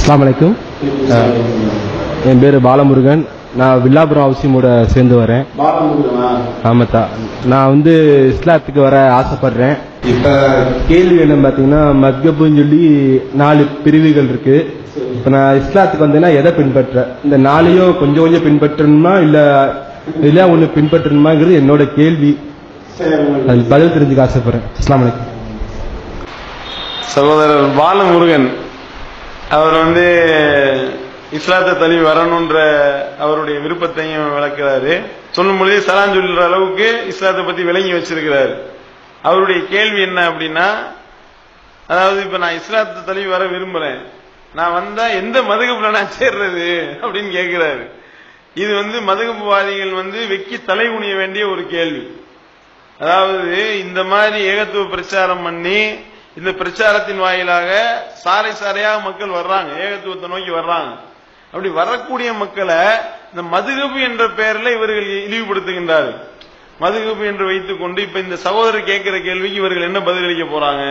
அஸ்ஸலாமு அலைக்கும் அஹ், என் பேர் பாலமுருகன் நான் வில்லாபுரம் ஹவுசிங்கோட சேர்ந்து வரேன் ஆமாத்தா நான் வந்து இஸ்லாத்துக்கு வர ஆசைப்படுறேன் இப்ப கேள்வி என்ன பாத்தீங்கன்னா மத்கப்புன்னு சொல்லி நாலு பிரிவுகள் இருக்கு இப்ப நான் இஸ்லாத்துக்கு வந்தேன்னா எதை பின்பற்ற இந்த நாளையும் கொஞ்சம் கொஞ்சம் பின்பற்றணுமா இல்ல இல்ல ஒண்ணு பின்பற்றணுமாங்கிறது என்னோட கேள்வி அதுக்கு பதில் தெரிஞ்சுக்க ஆசைப்படுறேன் அஸ்லாம் வலைக்கம் சகோதரர் பாலமுருகன் அவர் வந்து இஸ்லாத்தை தழுவி வரணுன்ற அவருடைய விருப்பத்தையும் விளக்குறாரு சொல்லும் பொழுது சலான் சொல்ற அளவுக்கு இஸ்லாத்தை பத்தி விளங்கி வச்சிருக்கிறாரு அவருடைய கேள்வி என்ன அப்படின்னா அதாவது இப்ப நான் இஸ்லாத்தை தழுவி வர விரும்புறேன் நான் வந்தா எந்த மதுகப்புல நான் சேர்றது அப்படின்னு கேட்கிறாரு இது வந்து மதுகப்புவாதிகள் வந்து வெக்கி தலை குனிய வேண்டிய ஒரு கேள்வி அதாவது இந்த மாதிரி ஏகத்துவ பிரச்சாரம் பண்ணி இந்த பிரச்சாரத்தின் வாயிலாக சாறை சாறையாக மக்கள் வர்றாங்க ஏகத்துவத்தை நோக்கி வர்றாங்க அப்படி வரக்கூடிய மக்களை இந்த மதுகபு என்ற பெயர்ல இவர்கள் இழிவுபடுத்துகின்றார்கள் மதுகபு என்று வைத்துக் கொண்டு இப்ப இந்த சகோதரர் கேட்கிற கேள்விக்கு இவர்கள் என்ன பதிலளிக்க போறாங்க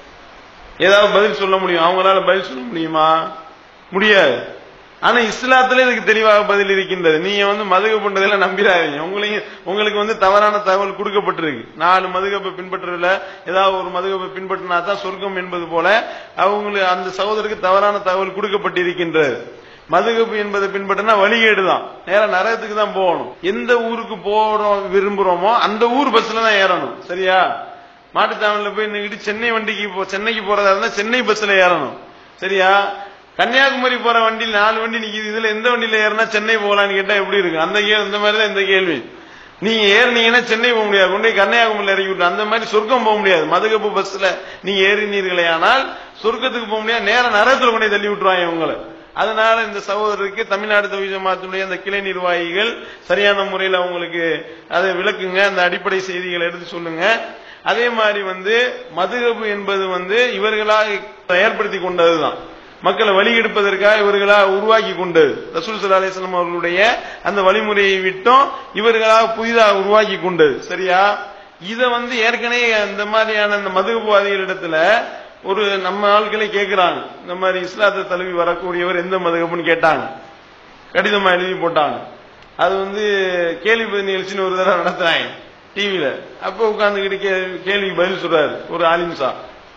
ஏதாவது பதில் சொல்ல முடியும் அவங்களால பதில் சொல்ல முடியுமா முடியாது ஆனா இஸ்லாத்துல இதுக்கு தெளிவாக பதில் இருக்கின்றது நீங்க வந்து மதுகப் பண்றதெல்லாம் நம்பிடாதீங்க உங்களுக்கு உங்களுக்கு வந்து தவறான தகவல் கொடுக்கப்பட்டிருக்கு நாலு மதுகப்பை பின்பற்றதுல ஏதாவது ஒரு மதுகப்பை பின்பற்றினா தான் சொர்க்கம் என்பது போல அவங்களுக்கு அந்த சகோதரருக்கு தவறான தகவல் கொடுக்கப்பட்டிருக்கின்றது மதுகப்பு என்பதை பின்பற்றினா வழிகேடு தான் நேரா நரகத்துக்கு தான் போகணும் எந்த ஊருக்கு போறோம் விரும்புறோமோ அந்த ஊர் பஸ்ல தான் ஏறணும் சரியா மாட்டுத்தாவணில போய் நின்னுக்கிட்டு சென்னை வண்டிக்கு போ சென்னைக்கு போறதா இருந்தா சென்னை பஸ்ல ஏறணும் சரியா கன்னியாகுமரி போற வண்டியில் நாலு வண்டி நிக்குது இதுல எந்த வண்டியில ஏறினா சென்னை போகலான்னு கேட்டா எப்படி இருக்கு அந்த கே- இந்த மாதிரி தான் இந்த கேள்வி நீங்க ஏறினீங்கன்னா சென்னை போக முடியாது கொண்டு போய் கன்னியாகுமரியில் இறக்கி விட்டு அந்த மாதிரி சொர்க்கம் போக முடியாது மதுகப்பு பஸ்ல நீங்க ஏறினீர்களே ஆனால் சொர்க்கத்துக்கு போக முடியாது நேர நரகத்துல கொண்டு போய் தள்ளி விட்டுருவாங்க உங்களை அதனால இந்த சகோதரருக்கு தமிழ்நாடு தவி ஜமாத்துடைய அந்த கிளை நிர்வாகிகள் சரியான முறையில் அவங்களுக்கு அதை விளக்குங்க அந்த அடிப்படை செய்திகளை எடுத்து சொல்லுங்க அதே மாதிரி வந்து மதுகபு என்பது வந்து இவர்களாக ஏற்படுத்தி கொண்டதுதான் மக்களை வழிகெடுப்பதற்காக இவர்களாக உருவாக்கி கொண்டது ரசூல் சல்லா அலிஸ்லாம் அவர்களுடைய அந்த வழிமுறையை விட்டும் இவர்களாக புதிதாக உருவாக்கி கொண்டது சரியா இத வந்து ஏற்கனவே அந்த மாதிரியான அந்த மதுகபுவாதிகளிடத்துல ஒரு நம்ம ஆட்களை கேட்கிறாங்க இந்த மாதிரி இஸ்லாத்தை தழுவி வரக்கூடியவர் எந்த மதுகப்புன்னு கேட்டாங்க கடிதமா எழுதி போட்டாங்க அது வந்து கேள்வி பதில் நிகழ்ச்சின்னு ஒரு தடவை நடத்துறாங்க டிவியில அப்ப உட்கார்ந்துகிட்டு கே- கேள்விக்கு பதில் சொல்றாரு ஒரு ஆலிம்சா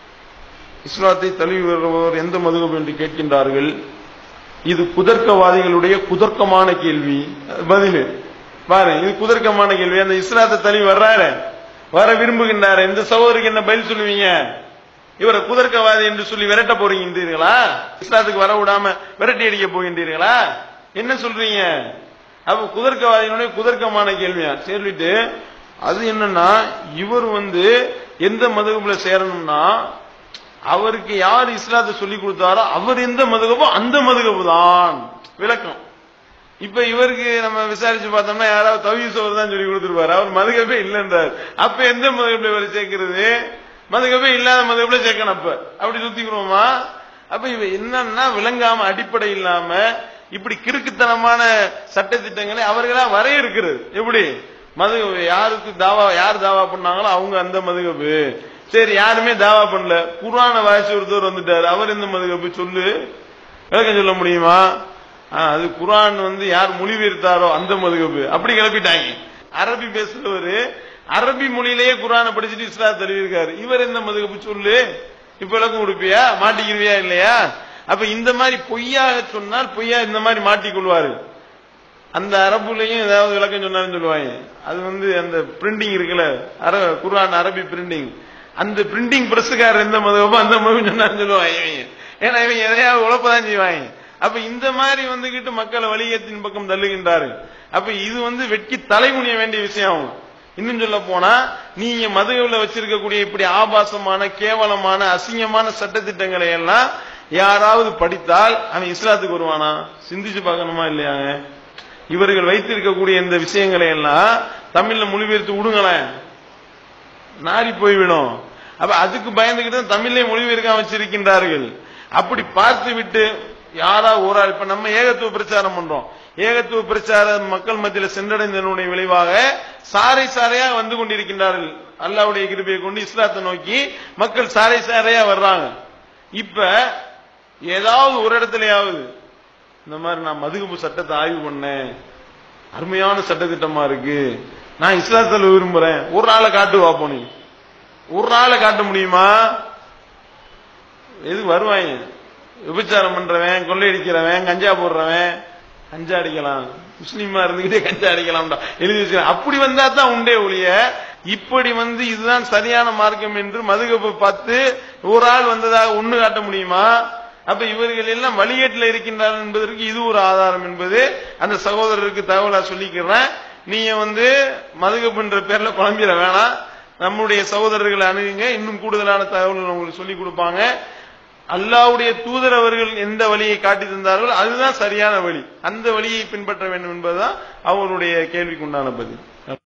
இஸ்லாத்தை தழுவி வருபவர் எந்த மதுகபு என்று கேட்கின்றார்கள் இது குதர்க்கவாதிகளுடைய குதர்க்கமான கேள்வி பதில் பாரு இது குதர்க்கமான கேள்வி அந்த இஸ்லாத்தை தழுவி வர்றாரு வர விரும்புகின்றாரு இந்த சகோதரிக்கு என்ன பதில் சொல்லுவீங்க இவரை குதர்க்கவாதி என்று சொல்லி விரட்ட போறீங்களா இஸ்லாத்துக்கு வர விடாம விரட்டி அடிக்க போகின்றீர்களா என்ன சொல்றீங்க அப்ப குதர்க்கவாதியினுடைய குதர்க்கமான கேள்வியா சொல்லிட்டு அது என்னன்னா இவர் வந்து எந்த மதகுல சேரணும்னா அவருக்கு யார் இஸ்லாத்தை சொல்லி கொடுத்தாரோ அவர் எந்த மதுகபோ அந்த மதுகபு தான் விளக்கம் இப்ப இவருக்கு நம்ம விசாரிச்சு பார்த்தோம்னா யாராவது தவிசோர் தான் சொல்லி கொடுத்துருப்பாரு அவர் மதுகபே இல்லைன்றார் அப்ப எந்த மதுகபில் இவர் சேர்க்கிறது மதுகபே இல்லாத மதுகபில் சேர்க்கணும் அப்ப அப்படி சுத்திக்கிறோமா அப்ப இவ என்னன்னா விளங்காம அடிப்படை இல்லாம இப்படி கிறுக்குத்தனமான சட்ட திட்டங்களை அவர்களா வரையறுக்கிறது எப்படி மது யாருக்கு தாவா யார் தாவா பண்ணாங்களோ அவங்க அந்த மதுகபு சரி யாருமே தாவா பண்ணல குர்ஆன வாசி ஒருத்தர் வந்துட்டாரு அவர் எந்த மதுகபு சொல்லு விளக்கம் சொல்ல முடியுமா ஆ, அது குர்ஆன் வந்து யார் மொழிபெயர்த்தாரோ அந்த மதுகபு அப்படி கிளப்பிட்டாங்க அரபி பேசுறவரு அரபி மொழியிலேயே குர்ஆனை படிச்சுட்டு இஸ்லாம் தருவிருக்காரு இவர் எந்த மதுகபு சொல்லு இப்ப விளக்கம் கொடுப்பியா மாட்டிக்கிருவியா இல்லையா அப்ப இந்த மாதிரி பொய்யாக சொன்னால் பொய்யா இந்த மாதிரி மாட்டிக்கொள்வாரு அந்த அரபுலையும் ஏதாவது விளக்கம் சொன்னாலும் சொல்லுவாங்க அது வந்து அந்த பிரிண்டிங் இருக்குல்ல அர குர்ஆன் அரபி பிரிண்டிங் அந்த பிரிண்டிங் பிரஸ்காரர் எந்த மதவோ அந்த மதம் சொன்னாலும் சொல்லுவாங்க இவங்க ஏன்னா இவங்க எதையாவது உழப்பதான் செய்வாங்க அப்ப இந்த மாதிரி வந்துகிட்டு மக்களை வழியத்தின் பக்கம் தள்ளுகின்றார்கள் அப்ப இது வந்து வெட்கி தலைமுனிய வேண்டிய விஷயம் ஆகும் இன்னும் சொல்ல போனா நீங்க மதுகவுல வச்சிருக்கக்கூடிய இப்படி ஆபாசமான கேவலமான அசிங்கமான சட்டத்திட்டங்களை எல்லாம் யாராவது படித்தால் அவன் இஸ்லாத்துக்கு வருவானா சிந்திச்சு பார்க்கணுமா இல்லையாங்க இவர்கள் வைத்திருக்கக்கூடிய இந்த விஷயங்களை எல்லாம் தமிழ்ல மொழிபெயர்த்து விடுங்களேன் நாரி போய்விடும் அப்ப அதுக்கு பயந்துகிட்டு தான் தமிழ்ல மொழிபெயர்க்க வச்சிருக்கின்றார்கள் அப்படி பார்த்து விட்டு யாரா ஒரு ஆள் இப்ப நம்ம ஏகத்துவ பிரச்சாரம் பண்றோம் ஏகத்துவ பிரச்சாரம் மக்கள் மத்தியில் சென்றடைந்ததனுடைய விளைவாக சாறை சாறையா வந்து கொண்டிருக்கின்றார்கள் அல்லாவுடைய கிருபையை கொண்டு இஸ்லாத்தை நோக்கி மக்கள் சாறை சாறையா வர்றாங்க இப்ப ஏதாவது ஒரு இடத்துலயாவது இந்த மாதிரி நான் மதுகப்பு சட்டத்தை ஆய்வு பண்ணேன் அருமையான சட்டத்திட்டமா இருக்கு நான் இஸ்லாத்தில் விரும்புறேன் ஒரு நாளை காட்டு பார்ப்போம் நீ ஒரு நாளை காட்ட முடியுமா எது வருவாங்க விபச்சாரம் பண்றவன் கொள்ளையடிக்கிறவன் கஞ்சா போடுறவன் கஞ்சா அடிக்கலாம் முஸ்லீமா இருந்துகிட்டே கஞ்சா அடிக்கலாம் எழுதி வச்சுக்கலாம் அப்படி வந்தா தான் உண்டே ஒழிய இப்படி வந்து இதுதான் சரியான மார்க்கம் என்று மதுகப்பை பார்த்து ஒரு ஆள் வந்ததாக ஒண்ணு காட்ட முடியுமா அப்ப இவர்கள் எல்லாம் வழிகேட்டில் இருக்கின்றார்கள் என்பதற்கு இது ஒரு ஆதாரம் என்பது அந்த சகோதரருக்கு தகவலா சொல்லிக்கிறேன் நீங்க வந்து மதுகப்புன்ற பேர்ல குழம்பிட வேணாம் நம்முடைய சகோதரர்களை அணுகுங்க இன்னும் கூடுதலான தகவல்கள் உங்களுக்கு சொல்லிக் கொடுப்பாங்க அல்லாவுடைய தூதர் அவர்கள் எந்த வழியை காட்டி தந்தார்கள் அதுதான் சரியான வழி அந்த வழியை பின்பற்ற வேண்டும் என்பதுதான் அவருடைய கேள்விக்குண்டான பதில்